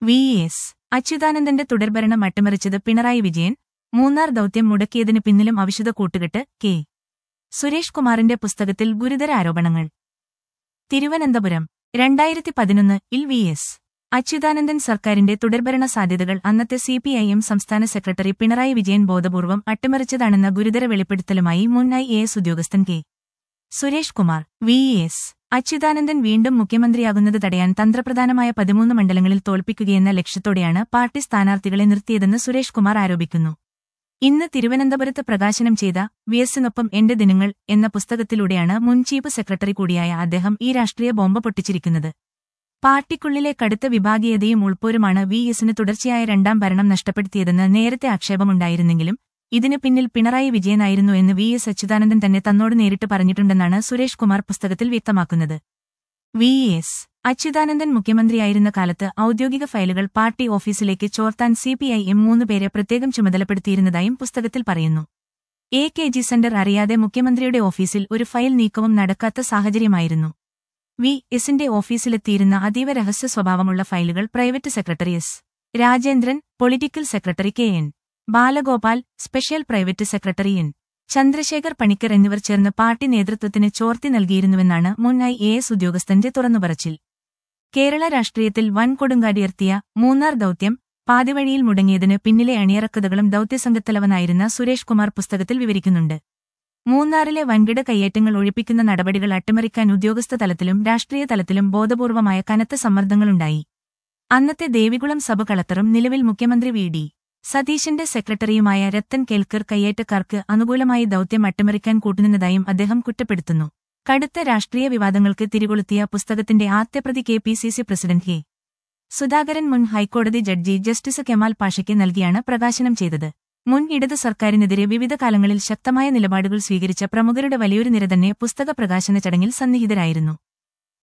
V S അച്യുതാനന്ദന്റെ തുടർഭരണം അട്ടിമറിച്ചത് പിണറായി വിജയൻ മൂന്നാർ ദൌത്യം മുടക്കിയതിന് പിന്നിലും അവിശുദ്ധ കൂട്ടുകെട്ട് കെ സുരേഷ് കുമാറിന്റെ പുസ്തകത്തിൽ ഗുരുതര ആരോപണങ്ങൾ തിരുവനന്തപുരം രണ്ടായിരത്തി പതിനൊന്ന് ഇൽ വി എസ് അച്യുതാനന്ദൻ സർക്കാരിന്റെ തുടർഭരണ സാധ്യതകൾ അന്നത്തെ സിപിഐഎം സംസ്ഥാന സെക്രട്ടറി പിണറായി വിജയൻ ബോധപൂർവം അട്ടിമറിച്ചതാണെന്ന ഗുരുതര വെളിപ്പെടുത്തലുമായി മുൻ ഐ എ എസ് ഉദ്യോഗസ്ഥൻ K Suresh Kumar V S Achuthanandan വീണ്ടും മുഖ്യമന്ത്രിയാകുന്നത് തടയാൻ തന്ത്രപ്രധാനമായ പതിമൂന്ന് മണ്ഡലങ്ങളിൽ തോൽപ്പിക്കുകയെന്ന ലക്ഷ്യത്തോടെയാണ് പാർട്ടി സ്ഥാനാർത്ഥികളെ നിർത്തിയതെന്ന് സുരേഷ് കുമാർ ആരോപിക്കുന്നു ഇന്ന് തിരുവനന്തപുരത്ത് പ്രകാശനം ചെയ്ത വിയസിനൊപ്പം എന്റെ ദിനങ്ങൾ എന്ന പുസ്തകത്തിലൂടെയാണ് മുൻ ചീഫ് സെക്രട്ടറി കൂടിയായ അദ്ദേഹം ഈ രാഷ്ട്രീയ ബോംബ് പൊട്ടിച്ചിരിക്കുന്നത് പാർട്ടിക്കുള്ളിലെ കടുത്ത വിഭാഗീയതയും ഉൾപ്പോരുമാണ് വി എസിന് തുടർച്ചയായ രണ്ടാം ഭരണം നഷ്ടപ്പെടുത്തിയതെന്ന് നേരത്തെ ആക്ഷേപമുണ്ടായിരുന്നെങ്കിലും ഇതിന് പിന്നിൽ പിണറായി വിജയനായിരുന്നു എന്ന് വി എസ് അച്യുതാനന്ദൻ തന്നെ തന്നോട് നേരിട്ട് പറഞ്ഞിട്ടുണ്ടെന്നാണ് സുരേഷ് കുമാർ പുസ്തകത്തിൽ വ്യക്തമാക്കുന്നത് വി എസ് അച്യുതാനന്ദൻ മുഖ്യമന്ത്രിയായിരുന്ന കാലത്ത് ഔദ്യോഗിക ഫയലുകൾ പാർട്ടി ഓഫീസിലേക്ക് ചോർത്താൻ സിപിഐഎം മൂന്നുപേരെ പ്രത്യേകം ചുമതലപ്പെടുത്തിയിരുന്നതായും പുസ്തകത്തിൽ പറയുന്നു എ കെ ജി സെന്റർ അറിയാതെ മുഖ്യമന്ത്രിയുടെ ഓഫീസിൽ ഒരു ഫയൽ നീക്കവും നടക്കാത്ത സാഹചര്യമായിരുന്നു വി എസിന്റെ ഓഫീസിലെത്തിയിരുന്ന അതീവ രഹസ്യ സ്വഭാവമുള്ള ഫയലുകൾ private secretary S Rajendran political secretary K N Balagopal special private secretary N Chandrasekhar Panicker എന്നിവർ ചേർന്ന് പാർട്ടി നേതൃത്വത്തിന് ചോർത്തി നൽകിയിരുന്നുവെന്നാണ് മുൻ ഐ എ എസ് ഉദ്യോഗസ്ഥന്റെ തുറന്നുപറച്ചിൽ കേരള രാഷ്ട്രീയത്തിൽ വൻ കൊടുങ്കാടിയർത്തിയ മൂന്നാർ ദൌത്യം പാതിവഴിയിൽ മുടങ്ങിയതിന് പിന്നിലെ അണിയറക്കഥകളും ദൌത്യസംഘത്തലവനായിരുന്ന സുരേഷ് കുമാർ പുസ്തകത്തിൽ വിവരിക്കുന്നുണ്ട് മൂന്നാറിലെ വൻകിട കയ്യേറ്റങ്ങൾ ഒഴിപ്പിക്കുന്ന നടപടികൾ അട്ടിമറിക്കാൻ ഉദ്യോഗസ്ഥ തലത്തിലും രാഷ്ട്രീയ തലത്തിലും ബോധപൂർവമായ കനത്ത സമ്മർദ്ദങ്ങളുണ്ടായി അന്നത്തെ ദേവികുളം സബ് കളക്ടറും നിലവിൽ മുഖ്യമന്ത്രി വി ഡി സതീശന്റെ സെക്രട്ടറിയുമായ രത്തൻ കേൽക്കർ കയ്യേറ്റക്കാർക്ക് അനുകൂലമായി ദൌത്യം അട്ടിമറിക്കാൻ കൂട്ടുനിന്നതായും അദ്ദേഹം കുറ്റപ്പെടുത്തുന്നു കടുത്ത രാഷ്ട്രീയ വിവാദങ്ങൾക്ക് തിരികൊളുത്തിയ പുസ്തകത്തിന്റെ ആദ്യപ്രതി K P C C president K Sudhakaran മുൻ ഹൈക്കോടതി ജഡ്ജി ജസ്റ്റിസ് കെമാൽ പാഷയ്ക്ക് നൽകിയാണ് പ്രകാശനം ചെയ്തത് മുൻ ഇടത് സർക്കാരിനെതിരെ വിവിധ കാലങ്ങളിൽ ശക്തമായ നിലപാടുകൾ സ്വീകരിച്ച പ്രമുഖരുടെ വലിയൊരു നിര തന്നെ പുസ്തക പ്രകാശന ചടങ്ങിൽ സന്നിഹിതരായിരുന്നു